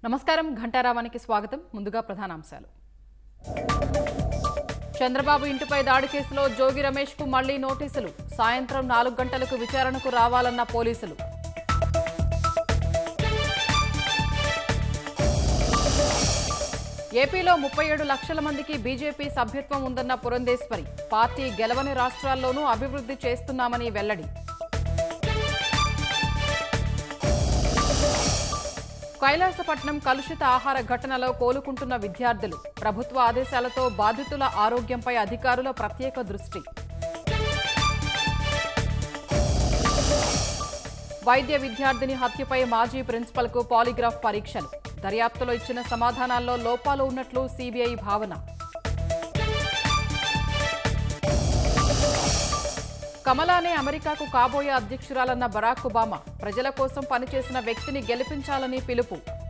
నమస్కారం ఘంటారావానికి స్వాగతం ముందుగా ప్రధానాంశాలు చంద్రబాబు ఇంటిపై దాడి కేసులో జోగి రమేష్ కు మళ్లీ నోటీసులు సాయంత్రం నాలుగు గంటలకు విచారణకు రావాలన్న పోలీసులు ఏపీలో ముప్పై ఏడు లక్షల మందికి బీజేపీ సభ్యత్వం ఉందన్న పురంధేశ్వరి పార్టీ గెలవని రాష్ట్రాల్లోనూ అభివృద్ధి చేస్తున్నామని వెల్లడి కైలాసపట్నం కలుషిత ఆహార ఘటనలో కోలుకుంటున్న విద్యార్థులు ప్రభుత్వ ఆదేశాలతో బాధితుల ఆరోగ్యంపై అధికారుల ప్రత్యేక దృష్టి వైద్య విద్యార్థిని హత్యపై మాజీ ప్రిన్సిపల్కు పాలిగ్రాఫ్ పరీక్షలు దర్యాప్తులో ఇచ్చిన సమాధానాల్లో లోపాలు ఉన్నట్లు సీబీఐ భావన కమలానే అమెరికాకు కాబోయే అధ్యక్షురాలన్న బరాక్ ఒబామా ప్రజల కోసం పనిచేసిన వ్యక్తిని గెలిపించాలని పిలుపు